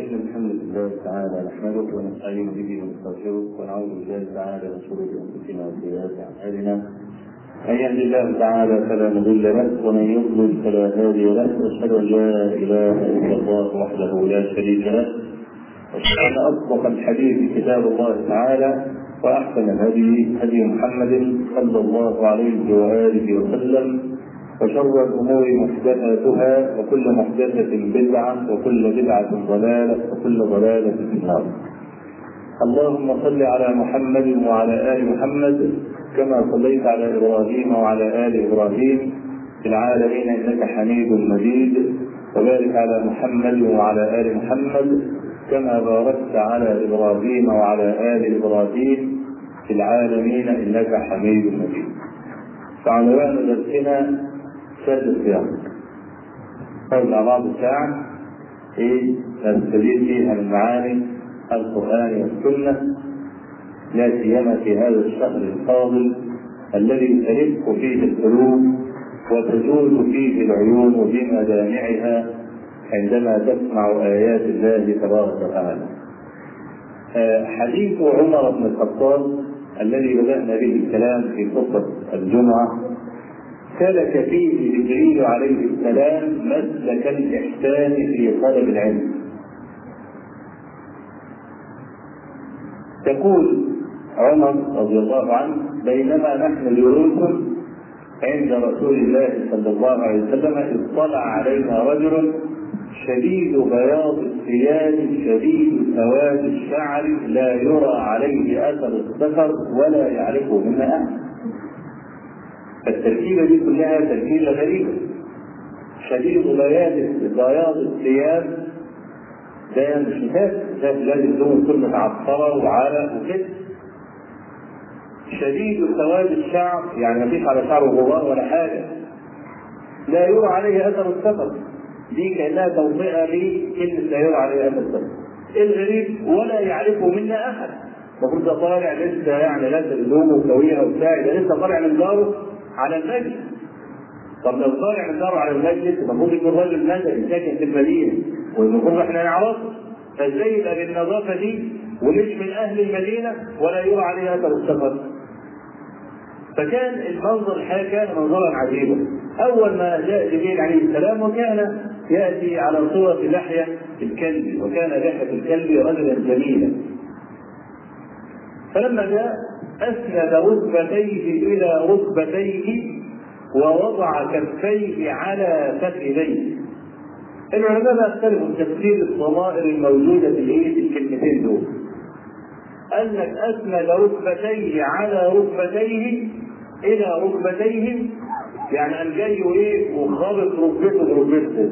إن الحمد لله تعالى نحمده ونستعين به ونستغفره ونعوذ بالله تعالى من شرور أنفسنا وسيئات أعمالنا من يهد الله تعالى فلا مضل له ومن يضلل فلا هادي له واشهد ان لا اله الا الله وحده لا شريك له واشهد ان اصدق الحديث كتاب الله تعالى واحسن الهدي هدي محمد صلى الله عليه واله وسلم وشر الامور محدثاتها وكل محدثه بدعه وكل بدعه ضلاله وكل ضلاله في النار. اللهم صل على محمد وعلى ال محمد كما صليت على ابراهيم وعلى ال ابراهيم في العالمين انك حميد مجيد وبارك على محمد وعلى ال محمد كما باركت على ابراهيم وعلى ال ابراهيم في العالمين انك حميد مجيد. فعنوان درسنا شهادة الصيام. قول مع بعض الساعة في نستفيد فيها من معاني القرآن والسنة لا سيما في هذا الشهر الفاضل الذي ترق فيه القلوب وتجول فيه العيون بمدامعها عندما تسمع آيات الله تبارك وتعالى. حديث عمر بن الخطاب الذي بدأنا به الكلام في خطبة الجمعة سلك فيه جبريل عليه السلام مسلك الإحسان في طلب العلم. يقول عمر رضي الله عنه بينما نحن جلوس عند رسول الله صلى الله عليه وسلم اطلع علينا رجل شديد بياض الثياب شديد سواد الشعر لا يرى عليه اثر السفر ولا يعرفه منا احد التركيبه دي كلها تركيبه غريبه شديد بياض بياض الثياب ده مش مسافر ده لازم لون كل متعطره وعرق وكده شديد سواد الشعر يعني ما فيش على شعره غبار ولا حاجه لا يرى عليه اثر السفر دي كانها توطئه لكلمه لا يرى عليه اثر السفر الغريب ولا يعرفه منا احد المفروض ده طالع لسه يعني لابس هدومه كويره وبتاع ده لسه طالع من داره على المجلس طب لو طالع من داره على المجلس المفروض يكون راجل مدني ساكن في المدينه والمفروض احنا نعرفه فازاي يبقى بالنظافه دي ومش من اهل المدينه ولا يرى عليه اثر السفر فكان المنظر الحقيقه كان منظرا عجيبا اول ما جاء جبريل عليه السلام وكان ياتي على صوره لحيه الكلب وكان لحيه الكلب رجلا جميلا فلما جاء اسند ركبتيه الى ركبتيه ووضع كفيه على فخذيه العلماء بقى اختلفوا في تفسير الضمائر الموجوده في الايه في الكلمتين دول قال لك اسند ركبتيه على ركبتيه الى ركبتيه يعني قام جاي وايه وخابط ركبته بركبته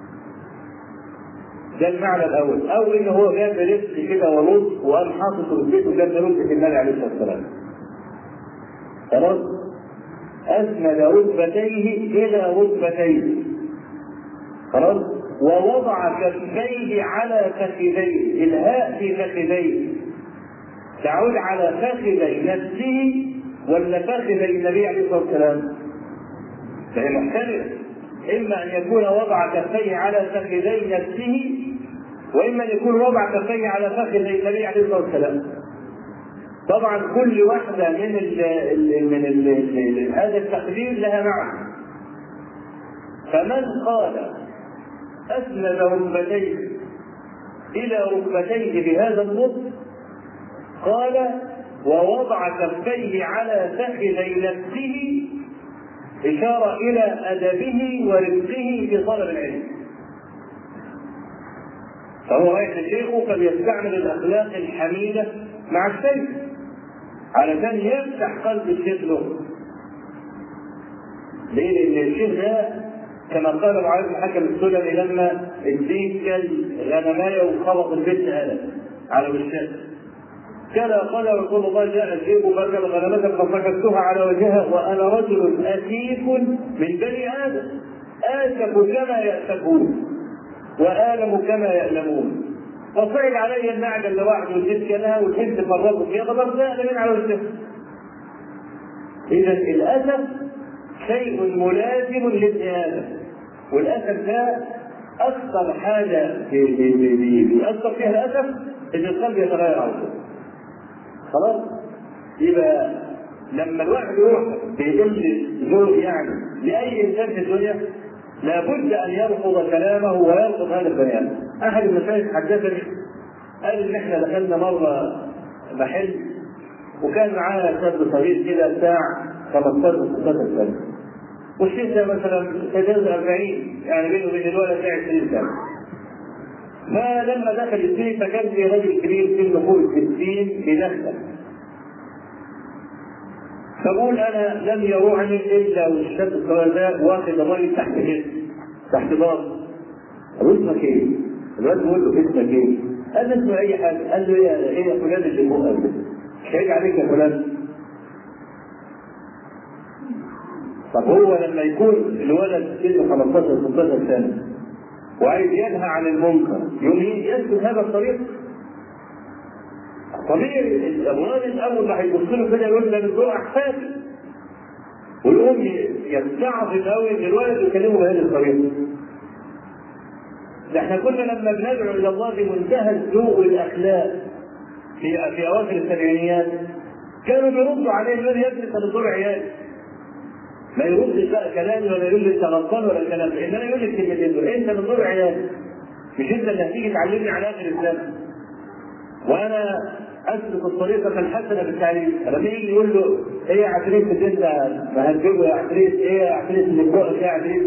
ده المعنى الاول او ان هو جاب لبس كده ولص وقام حاطط ركبته جنب ركبه النبي عليه الصلاه والسلام خلاص اسند ركبتيه الى ركبتيه خلاص ووضع كفيه على فخذيه الهاء في فخذيه تعود على فخذي نفسه ولا فخذي النبي عليه الصلاه والسلام فهي محتمله اما ان يكون وضع كفيه على فخذي نفسه واما ان يكون وضع كفيه على فخذي النبي عليه الصلاه والسلام طبعا كل واحده من ال ال من ال ال هذا التقدير لها معنى فمن قال اسند ركبتيه الى ركبتيه بهذا النص قال ووضع كفيه على فخذي نفسه إشارة إلى أدبه ورفقه في طلب العلم. فهو رايح لشيخه فليستعمل الأخلاق الحميدة مع الشيخ علشان يفتح قلب الشيخ له. ليه؟ لأن الشيخ ده كما قال معاذ بن حكم السلمي لما الديك كان غنمايه وخبط البيت قلم على وشها كذا قال رسول الله جاء الذئب فركب غنمة ففككتها على وجهها وانا رجل اسيف من بني ادم اسف كما ياسفون والم كما يألمون فصعد علي النعجة لوحده والجد كلها والجد فرقه فيها فضربنا من على وجهها اذا الاسف شيء ملازم لابن ادم والاسف ده اكثر حاجه بي- بي- بي- بي- بيأثر فيها الاسف ان القلب يتغير على طول خلاص يبقى لما الواحد يروح بيقل ذوق يعني لاي انسان في الدنيا لابد ان يرفض كلامه ويرفض هذا البني ادم. احد المشايخ حدثني قال ان احنا دخلنا مره محل وكان معانا شاب صغير كده بتاع 15 16 سنه. والشيخ ده مثلا تجاوز 40 يعني بينه وبين الولد ده 20 سنه. فلما دخل السجن فكان في رجل كبير سنه فوق الستين بيدخل فقول انا لم يروعني الا والشاب الصغير ده واخد الراجل تحت كده تحت ضغط طب اسمك ايه؟ الواد بيقول له اسمك ايه؟ قال له اسمه اي حاجه قال له ايه ايه يا فلان اللي فوق قال له مش هيجي عليك يا فلان طب هو لما يكون الولد سنه 15 16 سنه وعايز ينهى عن المنكر يوم يسلك هذا الطريق طبيعي الراجل اول ما هيبص له كده يقول ده دول احفادي ويقوم يستعظم قوي ان الولد يكلمه بهذه الطريقه ده احنا كنا لما بندعو الى الله بمنتهى الذوق والاخلاق في في اواخر السبعينيات كانوا بيردوا عليه يقول يا ابني انت بتضر عيالي ما يردش بقى كلامي ولا يقول لي انت غلطان ولا الكلام ده انما يقول لي الكلمتين دول انت بتضر عيالي مش انت اللي هتيجي تعلمني على اخر السنه وانا اسلك الطريقه الحسنه بالتعليم لما يجي يقول له ايه يا عفريت اللي انت مهذبه يا عفريت ايه يا عفريت اللي فوقك يا عفريت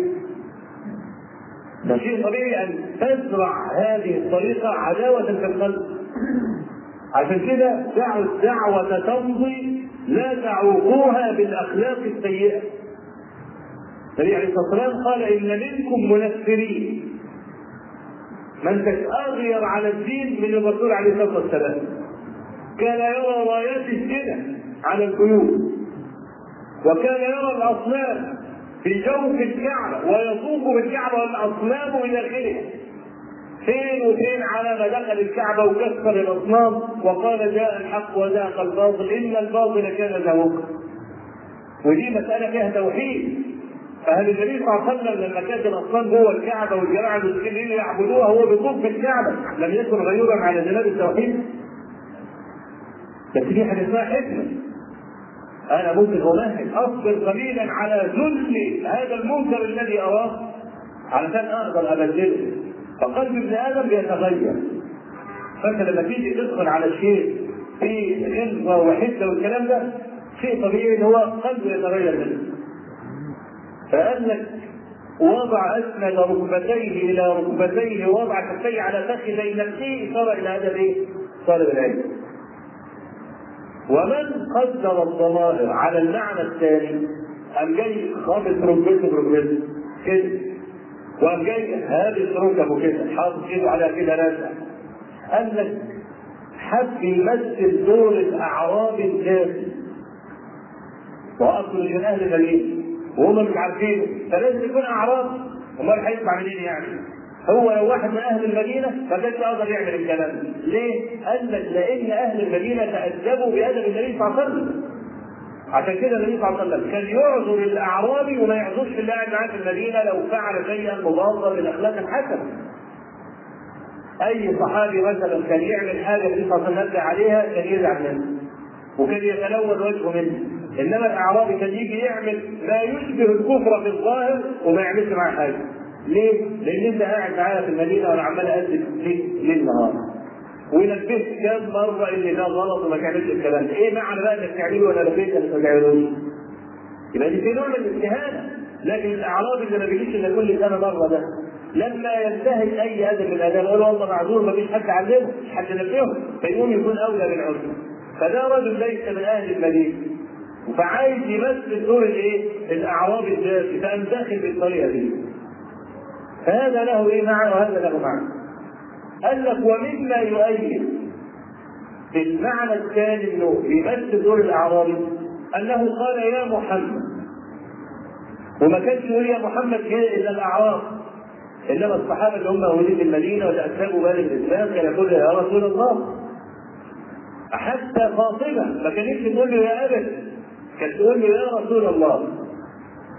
ده شيء طبيعي ان تزرع هذه الطريقه عداوه في القلب عشان كده دعوا الدعوه تمضي لا تعوقوها بالاخلاق السيئه النبي عليه الصلاه والسلام قال ان منكم منفرين من تتأغير على الدين من الرسول عليه الصلاه والسلام كان يرى رايات الزنا على البيوت وكان يرى الاصنام في جوف الكعبه ويطوف بالكعبه والاصنام بداخلها فين وفين على ما دخل الكعبه وكسر الاصنام وقال جاء الحق وزهق الباطل ان الباطل كان زهوقا ودي مساله فيها توحيد فهل النبي صلى الله عليه وسلم لما كانت الاصنام جوه الكعبه والجماعه المسلمين يعبدوها هو بيطوف بالكعبه لم يكن غيورا على جناب التوحيد؟ بس في حاجه اسمها حكمه انا ممكن امهد اصبر قليلا على ذل هذا المنكر الذي اراه علشان اقدر ابدله فقلب ابن ادم بيتغير فانت لما تيجي تدخل على الشيء في غلظه وحده والكلام ده شيء طبيعي ان هو قلبه يتغير منه فقال لك وضع اسند ركبتيه الى ركبتيه ووضع كفيه على فخذي نفسه اشاره الى هذا الايه؟ طالب العلم. ومن قدر الضمائر على المعنى الثاني قام جاي خابط ركبته بركبته كده وقام جاي هابط ركبه كده حاطط ايده على كده راسع قال لك حب يمثل دور الاعراب الجاهل واصل من اهل المدينه وهم مش عارفينه فلازم يكون اعراب امال هيطلع منين يعني؟ هو لو واحد من اهل المدينه ما كانش يقدر يعمل الكلام ده، ليه؟ قال لك لان اهل المدينه تادبوا بادب النبي صلى الله عليه وسلم. عشان كده النبي صلى الله عليه وسلم كان يعذر الاعرابي وما يعذرش اللي قاعد معاه في المدينه لو فعل شيئا مضادا للاخلاق الحسنه. اي صحابي مثلا كان يعمل حاجه النبي صلى الله عليه وسلم عليها كان يزعل منه. وكان يتلون وجهه منه. انما الاعرابي كان يجي يعمل ما يشبه الكفر في الظاهر وما يعملش معاه حاجه. ليه؟ لان انت قاعد معايا في المدينه وانا عمال اقدم فيك ليل نهار. ونبهت كام مره ان ده غلط وما تعملش الكلام ده، ايه معنى بقى انك تعمله وانا نبهت انك ما تعملوش؟ يبقى دي في نوع من الاستهانه، لكن الاعرابي اللي ما بيجيش الا كل سنه مره ده لما ينتهي اي ادب من الاداب يقول والله معذور ما فيش حد علمه، مش حد نبهه، فيقوم يكون اولى بالعذر. فده رجل ليس من اهل المدينه فعايز يمثل دور الايه؟ الاعراب الجافي فقام داخل بالطريقه دي. فهذا له ايه معنى وهذا له معنى. قال لك ومما يؤيد في المعنى الثاني انه يمثل دور الاعرابي انه قال يا محمد وما كانش يقول يا محمد الا الاعراب انما الصحابه اللي هم موجودين في المدينه وتاسبوا بال الاسلام كان يقول يا رسول الله حتى فاطمه ما كانتش تقول له يا ابت كانت تقول له يا رسول الله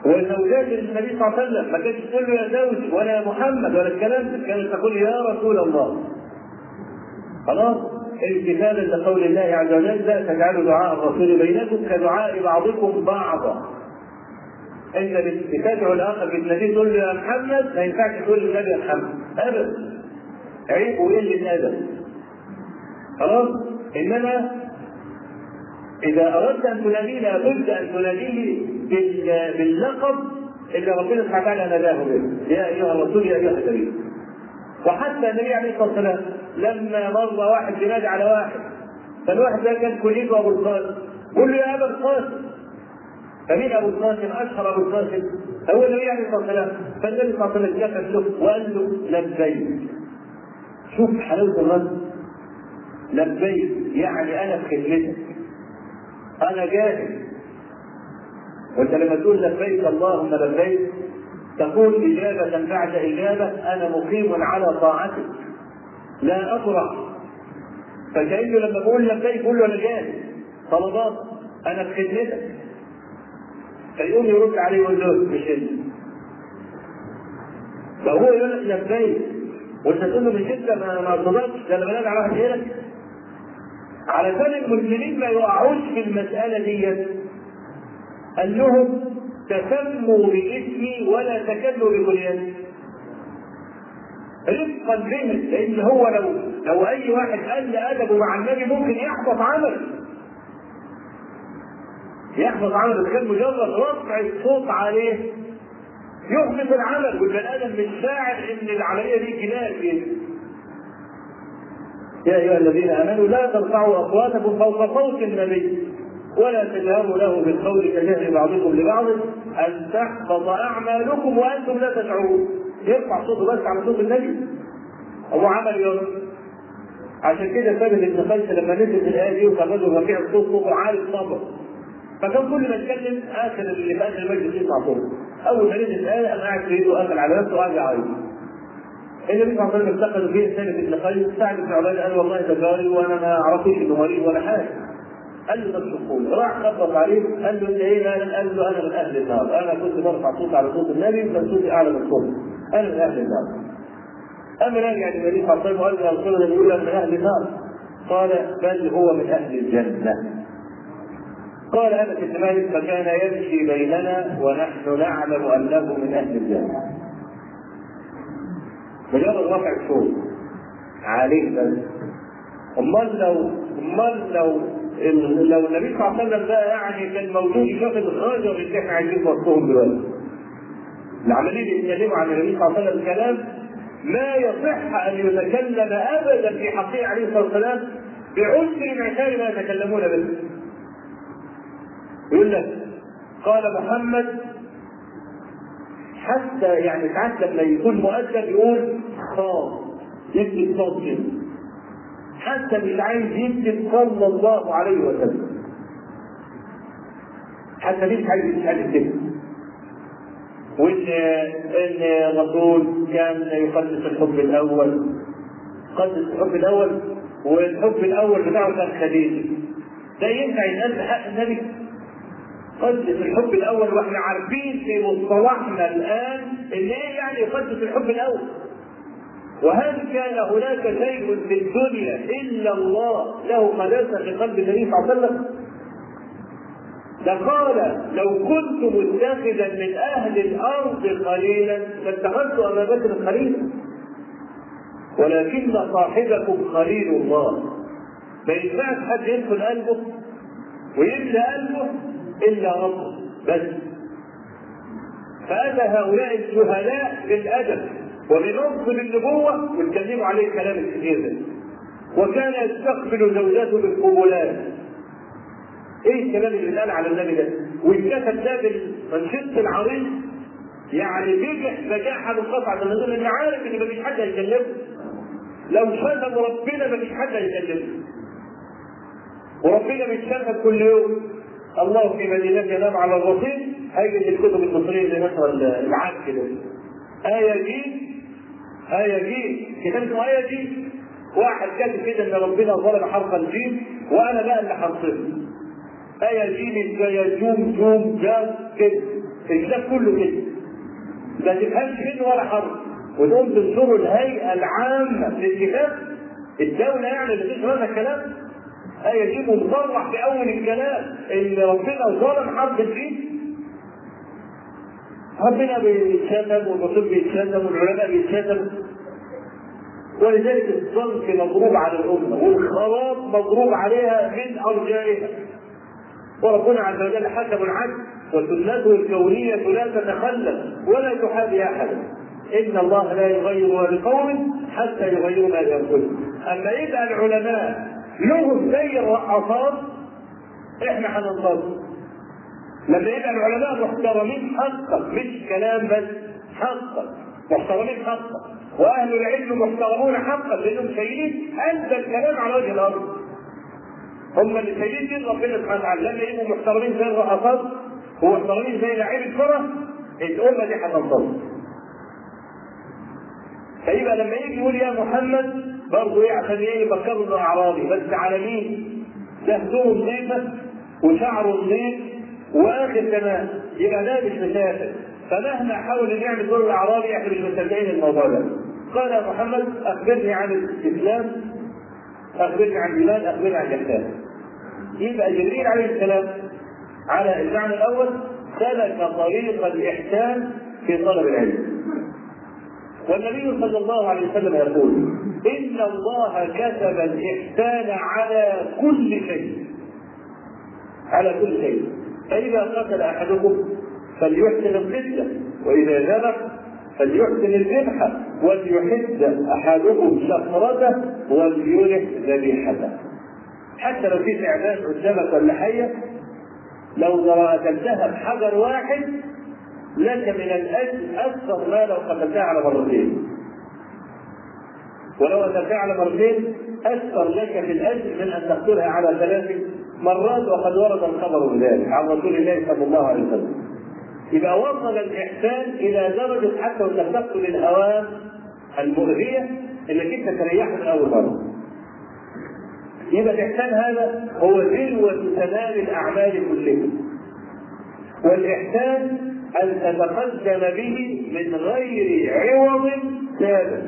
وزوجات النبي صلى الله عليه وسلم ما كانتش تقول له يا زوجي ولا يا محمد ولا الكلام ده كانت تقول يا رسول الله خلاص امتثالا لقول الله عز وجل لا تجعلوا دعاء الرسول بينكم كدعاء بعضكم بعضا انت بتدعو الاخر بالنبي تقول له يا محمد ما ينفعش تقول للنبي يا محمد ابدا عيب وقله ادب خلاص انما اذا اردت ان تناديه لابد ان تناديه باللقب اللي ربنا سبحانه وتعالى ناداه به يا ايها الرسول يا ايها النبي وحتى النبي عليه الصلاه والسلام لما مر واحد ينادي على واحد فالواحد ده كان كليته ابو القاسم قول له يا ابا القاسم فمين ابو القاسم اشهر ابو القاسم هو النبي عليه الصلاه والسلام فالنبي صلى الله عليه وسلم التفت له وقال له لبيك شوف حلاوه الرد لبيك يعني انا في خدمتك انا جاهز وانت لما تقول لبيك اللهم لبيك تقول إجابة بعد إجابة أنا مقيم على طاعتك لا أطرح فكأنه لما بقول لبيك يقول له أنا جاهز طلبات أنا في خدمتك فيقوم يرد عليه ويقول له مش انت فهو يقول لك لبيك وانت تقول له مش انت ما ما ارتضتش ده انا بنادي على واحد غيرك علشان المسلمين ما يقعوش في المسألة دي قال لهم تسموا باسمي ولا تكلوا ببنياني رفقا به لان هو لو لو اي واحد قل ادبه مع النبي ممكن يحبط عمله يحبط عمله كان مجرد رفع الصوت عليه يحبط العمل والبني ادم مش شاعر ان العمليه دي جنايه فيه يا ايها الذين امنوا لا ترفعوا اصواتكم فوق صوت النبي ولا تجهروا له بالقول كجهر بعضكم لبعض ان تحبط اعمالكم وانتم لا تشعرون يرفع صوته بس على صوت النبي هو عمل يوم عشان كده ثابت ابن قيس لما نزلت الايه دي وكان رجل رفيع الصوت صوته عالي الصبر فكان كل ما يتكلم اخر اللي في اخر المجلس يطلع صوته اول ما نزلت الايه انا قاعد في ايده قافل على نفسه وقاعد يعيط النبي صلى الله عليه وسلم افتقدوا فيه ثابت ابن قيس سعد بن عباده قال والله ده جاري وانا ما اعرفش انه مريض ولا حاجه قال له طب شوفوني راح خبط عليه قال له انت ايه مالك؟ قال له انا من اهل النار انا كنت برفع صوتي على صوت النبي وكان صوتي اعلى من صوته انا من اهل النار اما راجع النبي صلى الله عليه وسلم وقال له رسول الله يقول من اهل النار قال بل هو من اهل الجنه قال انس بن مالك فكان يمشي بيننا ونحن نعلم انه من اهل الجنه مجرد رفع الصوت عليه بس امال لو امال لو لو النبي صلى الله عليه وسلم ده يعني كان موجود يشوف الخرجه اللي احنا عايزين نوصلهم دلوقتي. العمليه اللي بيتكلموا عن النبي صلى الله عليه وسلم كلام لا يصح ان يتكلم ابدا في حقه عليه الصلاه والسلام بعسر عشان ما يتكلمون به. يقول لك قال محمد حتى يعني ساعات لما يكون مؤدب يقول خاص يكتب صوت كده حتى مش عايز يكتب صلى الله عليه وسلم حتى دي مش عايز يتقال كده وان ان الرسول كان يقدس الحب الاول قدس الحب الاول والحب الاول بتاعه كان خديجه ده ينفع يتقال بحق النبي قدس الحب الاول واحنا عارفين في مصطلحنا الان ان ايه يعني يقدس الحب الاول وهل كان هناك شيء في الدنيا الا الله له قداسه في قلب النبي صلى الله عليه وسلم؟ لقال لو كنت متخذا من اهل الارض قليلا لاتخذت ابا بكر خليلا ولكن صاحبكم خليل الله ما ينفعش حد يدخل قلبه ويملى قلبه الا ربه بس فاتى هؤلاء الجهلاء بالادب وبنصب النبوة واتكلموا عليه الكلام الكثير ده وكان يستقبل زوجاته بالقبلات ايه الكلام اللي اتقال على النبي ده والكتب ده بالمنشط العريض يعني بيجح بجاحه بالقطع ده نقول ان عارف ان مفيش حد هيكلمه لو شتم ربنا مفيش حد هيكلمه وربنا بيتشتم كل يوم الله في مدينته ينام على الرصيف هيجي الكتب المصريه زي مثلا العاد كده آية دي آية دي كتاب اسمه آية دي واحد كاتب كده إن ربنا ظلم حرف الجيم وأنا بقى اللي حرفته آية جيم جاية جوم جوم جاز كده الكتاب كله كده ما تفهمش منه ولا حرف وتقوم تنشروا الهيئه العامه للكتاب الدوله يعني اللي تشرح هذا الكلام يجب مصرح في اول الكلام ان ربنا ظلم حرف الدين ربنا بيتشتم والرسول بيتشتم والعلماء بيتشتموا ولذلك الضنك مضروب على الامه والخراب مضروب عليها من ارجائها وربنا عز وجل حكم العدل وسنته الكونيه لا تتخلف ولا تحابي احدا ان الله لا يغير ما بقوم حتى يغيروا ما بانفسهم اما يبقى العلماء لهم زي الرقصات احنا هننتظر لما يبقى العلماء محترمين حقا مش كلام بس حقا محترمين حقا واهل العلم محترمون حقا لانهم شايلين انت الكلام على وجه الارض هم اللي شايلين دين ربنا سبحانه وتعالى لما يبقوا محترمين زي الرقصات ومحترمين زي لعيب الكره الامه دي هتنتصر فيبقى لما يجي يقول يا محمد برضه ايه عشان ايه يفكروا انه اعرابي بس على مين؟ ده هدومه نظيفه وشعره نظيف واخر كمان يبقى ده مش مسافر فمهما حاول نعمل دور الاعرابي احنا مش مصدقين الموضوع ده قال يا محمد اخبرني عن الاسلام اخبرني عن الايمان اخبرني عن الاحسان يبقى جبريل عليه السلام على المعنى الاول سلك طريق الاحسان في طلب العلم والنبي صلى الله عليه وسلم يقول ان الله كتب الاحسان على كل شيء على كل شيء فاذا قتل احدكم فليحسن القتله واذا ذبح فليحسن الذبح وليحد احدكم شفرته وليرح ذبيحته حتى لو في تعبان قدامك ولا حيه لو قتلتها بحجر واحد لك من الاجر اكثر ما لو قتلتها على مرتين ولو قتلتها على مرتين اكثر لك في الاجر من ان تقتلها على ثلاث مرات وقد ورد الخبر بذلك عن رسول الله صلى الله عليه وسلم إذا وصل الإحسان إلى درجة حتى وتخلقت للهوام المؤذية انك انت تريحه من اول مره. يبقى الاحسان هذا هو ذروه تمام الاعمال كلها. والاحسان ان تتقدم به من غير عوض سابق.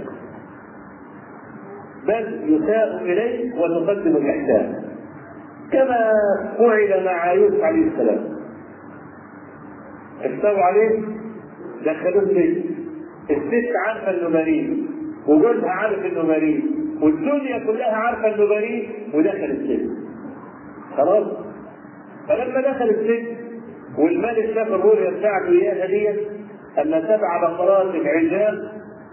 بل يساء اليه وتقدم الاحسان. كما فعل مع يوسف عليه السلام. افتروا عليه دخلوه السجن. الست عارفه انه بريء وجوزها عارف انه بريء والدنيا كلها عارفه انه بريء ودخل السجن خلاص فلما دخل السجن والملك شاف الرؤيا بتاعته اياها ديت ان سبع بقرات عجاب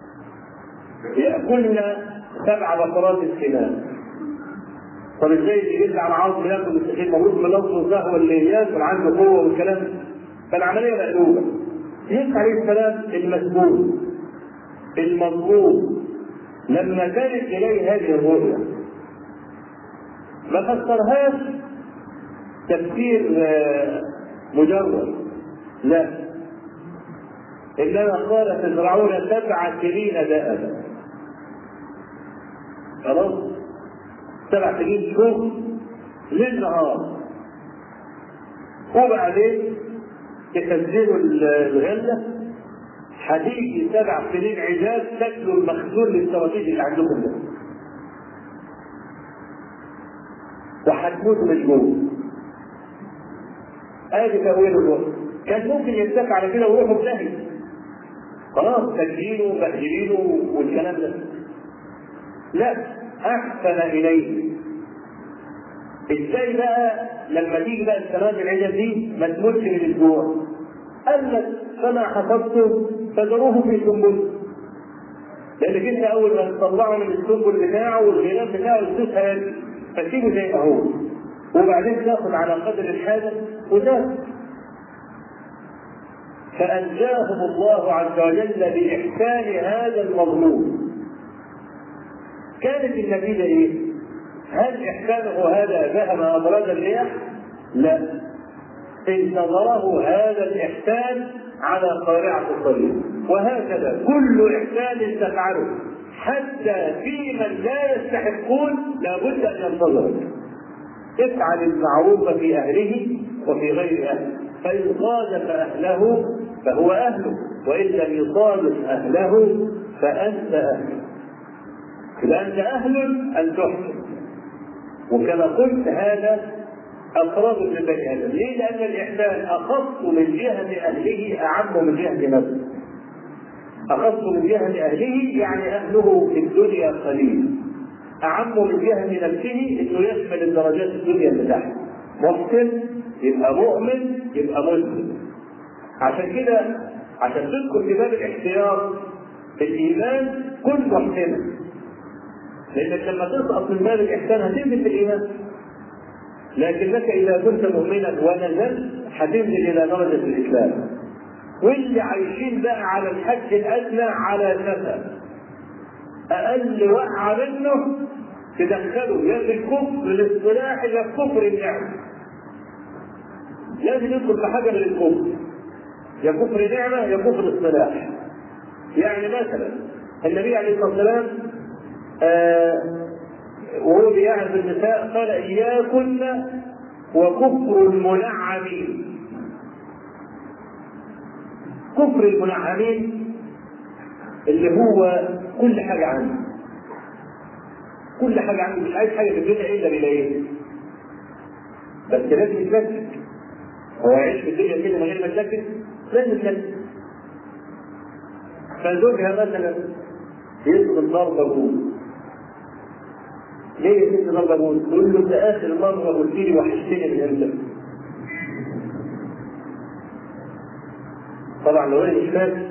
ياكلن سبع بقرات السنان طب ازاي يجي على عاصم ياكل السجين المفروض من لفظه سهو اللي ياكل عنده قوه والكلام فالعمليه مقلوبه يوسف عليه السلام المسبوق المظلوم لما كانت اليه هذه الرؤيا ما فسرهاش تفسير مجرد لا انما قال تزرعون سبع سنين دأبا خلاص سبع سنين شهر ليل نهار وبعدين تنزلوا الغله هتيجي سبع سنين عجاز تاكلوا المخزون الاستراتيجي اللي عندكم ده. وهتموتوا مجنون. ادي تأويل الوقت. كان ممكن يتفق على كده ويروحوا في داهية. خلاص تسجيله ومبهدلينه والكلام ده. لا احسن اليه. ازاي بقى لما تيجي بقى السماد العجل دي ما تموتش من الجوع؟ قال لك فما حفظته فذروه في سنبله لانك انت اول ما تطلعه من السنبل بتاعه والغلاف بتاعه السوس هيجي فتسيبه زي ما هو وبعدين تاخذ على قدر الحاجه وتاخذ فانجاهم الله عز وجل باحسان هذا المظلوم كانت النتيجه ايه؟ هل احسانه هذا ذهب ابراج الرياح؟ لا انتظره هذا الاحسان على قارعه الطريق وهكذا كل احسان تفعله حتى في من لا يستحقون لابد ان ينتظرك افعل المعروف في اهله وفي غير اهله فإن صادف أهله فهو أهله وإن لم يصادف أهله فأنت أهله إذا أنت أهل أن تحسن وكما قلت هذا أقرب من بني آدم ليه؟ لأن الإحسان أخص من جهة أهله أعم من جهة نفسه أخص من جهة أهله يعني أهله في الدنيا قليل أعم من جهة نفسه إنه يشمل الدرجات الدنيا اللي تحت محسن يبقى مؤمن يبقى مسلم عشان كده عشان تدخل في باب الاحتياط الإيمان كن محسنا لأنك لما تسقط من باب الإحسان هتنزل في الإيمان لكنك إذا كنت مؤمنا ونزلت هتنزل إلى درجة الإسلام واللي عايشين بقى على الحج الأدنى على سفر أقل وقعة منه تدخله يا في الكفر الاصطلاحي يا في كفر النعمة لازم يدخل في حاجة من الكفر يا كفر نعمة يا كفر اصطلاح يعني مثلا النبي عليه الصلاة والسلام آه وهو بيعظ النساء قال إياكن وكفر المنعمين كفر المنعمين اللي هو كل حاجة عنده كل حاجة عنده مش عايز حاجة في الدنيا إلا بيلاقيها بس لازم يتلكك هو يعيش في الدنيا كده من غير ما يتلكك لازم يتلكك فزوجها مثلا يطلب ضرب ابوه ليه يا ست ضرب ابوه؟ تقول له انت اخر مره قلت لي وحشتني من امتى؟ طبعا لو انا مش فاكر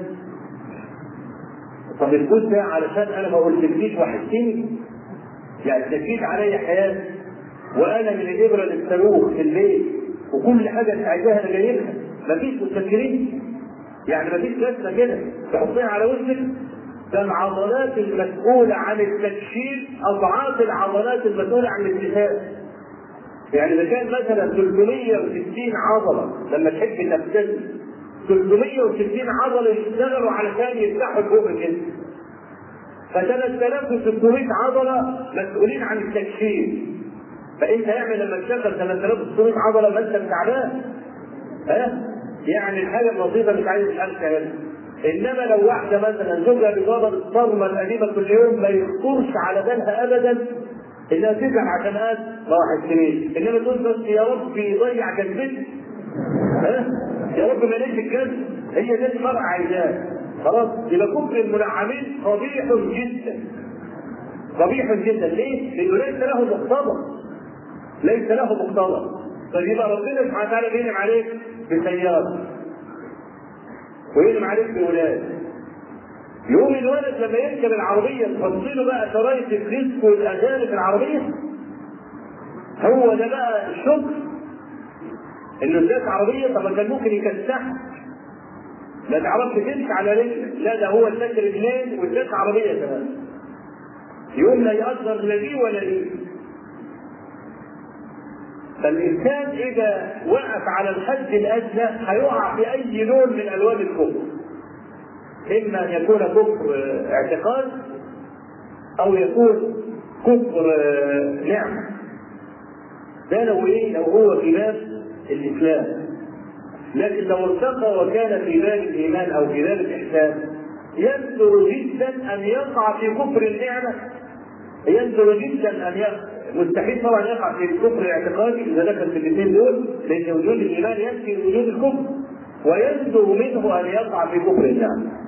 طب الكود ده علشان انا ما قلتلكيش وحشتني يعني تكيت عليا حياتي وانا من الابره للصاروخ في البيت وكل حاجه انت عايزاها انا جايبها مفيش مستكبرين يعني مفيش رسمه كده تحطيها على وشك ده العضلات المسؤولة عن التكشير أضعاف العضلات المسؤولة عن الاتساع. يعني إذا كان مثلا 360 عضلة لما تحب تبتسم 360 عضلة يشتغلوا علشان يفتحوا البق كده. ف 3600 عضلة مسؤولين عن التكشير. فأنت يعني لما تشغل 3600 عضلة ما أنت تعبان. ها؟ يعني الحاجة البسيطة مش عايز تشتغل انما لو واحده مثلا زوجها بيضرب الصدمه القديمه كل يوم ما يخطرش على بالها ابدا انها تزعل عشان قال ما وحشتنيش انما تقول بس يا رب يضيع كلمتي ها يا رب ما ليش الكلب هي دي المرأة عايزاه خلاص يبقى كفر المنعمين قبيح جدا قبيح جدا ليه؟ لانه ليس له مقتضى ليس له مقتضى فيبقى ربنا سبحانه وتعالى بينعم عليك بسيارة وينم عليك بولاد يقوم الولد لما يركب العربيه تحط له بقى شرايط الديسك والاغاني في العربيه هو ده بقى الشكر انه اداك عربيه طب كان ممكن يكسحها ما تعرفش تمشي على رجلك لا ده هو اداك رجلين واداك عربيه كمان يقوم لا يقدر لا دي ولا دي فالإنسان إذا وقف على الحد الأدنى هيقع في أي لون من ألوان الكفر. إما أن يكون كفر اعتقاد أو يكون كفر نعمة. ده لو إيه؟ لو هو في باب الإسلام. لكن لو ارتقى وكان في باب الإيمان أو في باب الإحسان يندر جدا أن يقع في كفر النعمة يندر جدا أن يقع مستحيل طبعا يقع في الكفر الاعتقادي اذا دخل في الاثنين دول لان وجود الايمان ينفي وجود الكفر ويندر منه ان يقع في كفر النعم